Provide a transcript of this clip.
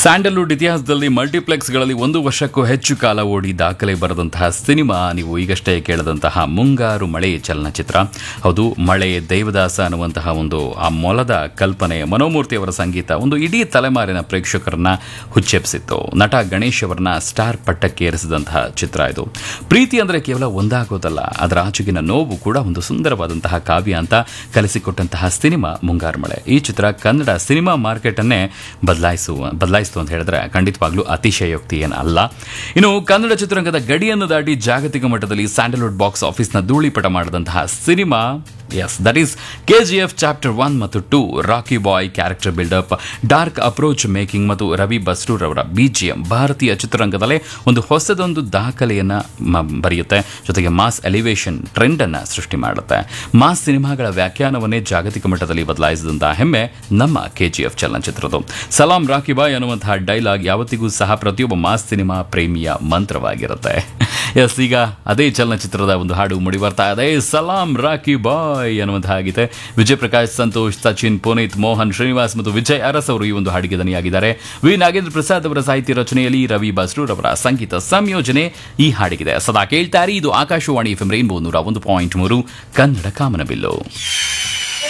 Sandalwood ಇತಿಹಾಸದಲ್ಲಿ ಮಲ್ಟಿಪ್ಲೆಕ್ಸ್ಗಳಲ್ಲಿ ಒಂದು ವರ್ಷಕ್ಕೂ ಹೆಚ್ಚು ಕಾಲ ಓಡಿ ದಾಖಲೆ ಬರೆದಂತಹ ಸಿನಿಮಾ ನೀವು ಈಗಷ್ಟೇ ಕೇಳಿದಂತಹ ಮುಂಗಾರು ಮಳೆ ಚಲನಚಿತ್ರ ಹೌದು ಮಳೆ ದೇವದಾಸ ಅನ್ನುವಂತಹ ಒಂದು ಆ ಮೊಲದ ಕಲ್ಪನೆ ಮನೋಮೂರ್ತಿ ಅವರ ಸಂಗೀತ ಒಂದು ಇಡೀ ತಲೆಮಾರಿನ ಪ್ರೇಕ್ಷಕರನ್ನ ಹುಚ್ಚೆಪ್ಸಿತ್ತು ನಟ ಗಣೇಶ್ ಅವರನ್ನ ಸ್ಟಾರ್ ಪಟ್ಟಕ್ಕೆ ಏರಿಸಿದಂತಹ ಚಿತ್ರ ಇದು ಪ್ರೀತಿ ಅಂದರೆ ಕೇವಲ ಒಂದಾಗೋದಲ್ಲ ಅದರ ಆಚೆಗಿನ ನೋವು ಕೂಡ ಒಂದು ಸುಂದರವಾದಂತಹ ಕಾವ್ಯ ಅಂತ ಕಲಿಸಿಕೊಟ್ಟಂತಹ ಸಿನಿಮಾ ಮುಂಗಾರು ಮಳೆ ಈ ಚಿತ್ರ ಕನ್ನಡ ಸಿನಿಮಾ ಮಾರ್ಕೆಟ್ ಅನ್ನೇ ಬದಲಾಯಿಸುವ ಬದಲಾಯಿಸಿತು ಅಂತ ಹೇಳಿದ್ರೆ ಖಂಡಿತವಾಗ್ಲೂ ಅತಿಶಯೋಕ್ತಿ ಏನಲ್ಲ ಇನ್ನು ಕನ್ನಡ ಚಿತ್ರರಂಗದ ಗಡಿಯನ್ನು ದಾಟಿ ಜಾಗತಿಕ ಮಟ್ಟದಲ್ಲಿ ಸ್ಯಾಂಡಲ್ವುಡ್ ಬಾಕ್ಸ್ ಆಫೀಸ್ನ ಧೂಳಿಪಟ ಮಾಡಿದಂತಹ cinema yes that is K G F chapter one ಮತ್ತು two Rocky boy character build up dark approach making ಮತ್ತು ರವಿ ಬಸ್ರೂರ್ ಅವರ ಬಿಜಿಎಂ ಭಾರತೀಯ ಚಿತ್ರರಂಗದಲ್ಲೇ ಒಂದು ಹೊಸದೊಂದು ದಾಖಲೆಯನ್ನ ಮ- ಬರೆಯುತ್ತೆ ಜೊತೆಗೆ ಮಾಸ್ ಎಲಿವೇಶನ್ ಟ್ರೆಂಡ್ ಅನ್ನ ಸೃಷ್ಟಿ ಮಾಡುತ್ತೆ ಮಾಸ್ ಸಿನಿಮಾಗಳ ವ್ಯಾಖ್ಯಾನವನ್ನೇ ಜಾಗತಿಕ ಮಟ್ಟದಲ್ಲಿ ಬದಲಾಯಿಸಿದಂತಹ ಹೆಮ್ಮೆ ನಮ್ಮ ಕೆ ಜಿ ಎಫ್ ಚಲನಚಿತ್ರದ್ದು ಸಲಾಂ ರಾಕಿ ಬಾಯ್ ಅನ್ನುವಂತಹ ಡೈಲಾಗ್ ಯಾವತ್ತಿಗೂ ಸಹ ಪ್ರತಿಯೊಬ್ಬ ಮಾಸ್ ಸಿನಿಮಾ ಪ್ರೇಮಿಯ ಮಂತ್ರವಾಗಿರುತ್ತೆ ಎಸ್ ಈಗ ಅದೇ ಚಲನಚಿತ್ರದ ಒಂದು ಹಾಡು ಮುಡಿ ಬರ್ತಾ ಇದೆ ಸಲಾಂ ರಾಕಿ ಬಾಯ್ ಅನ್ನುವಂತಹ ಗೀತೆ ವಿಜಯ್ ಪ್ರಕಾಶ್ ಸಂತೋಷ್ ಸಚಿನ್ ಪುನೀತ್ ಮೋಹನ್ ಶ್ರೀನಿವಾಸ್ ಮತ್ತು ವಿಜಯ್ ಅರಸ್ ಅವರು ಈ ಒಂದು ಹಾಡಿಗೆ ದನಿಯಾಗಿದ್ದಾರೆ ವಿ ನಾಗೇಂದ್ರ ಪ್ರಸಾದ್ ಅವರ ಸಾಹಿತ್ಯ ರಚನೆಯಲ್ಲಿ ರವಿ ಬಸ್ರೂರ್ ಅವರ ಸಂಗೀತ ಸಂಯೋಜನೆ ಈ ಹಾಡಿಗಿದೆ ಸದಾ ಕೇಳ್ತಾರೆ ಇದು ಆಕಾಶವಾಣಿ ಎಫ್ ರೈನ್ಬೋ ನೂರ ಒಂದು ಪಾಯಿಂಟ್ ಮೂರು ಕನ್ನಡ ಕಾಮನಬಿಲ್ಲು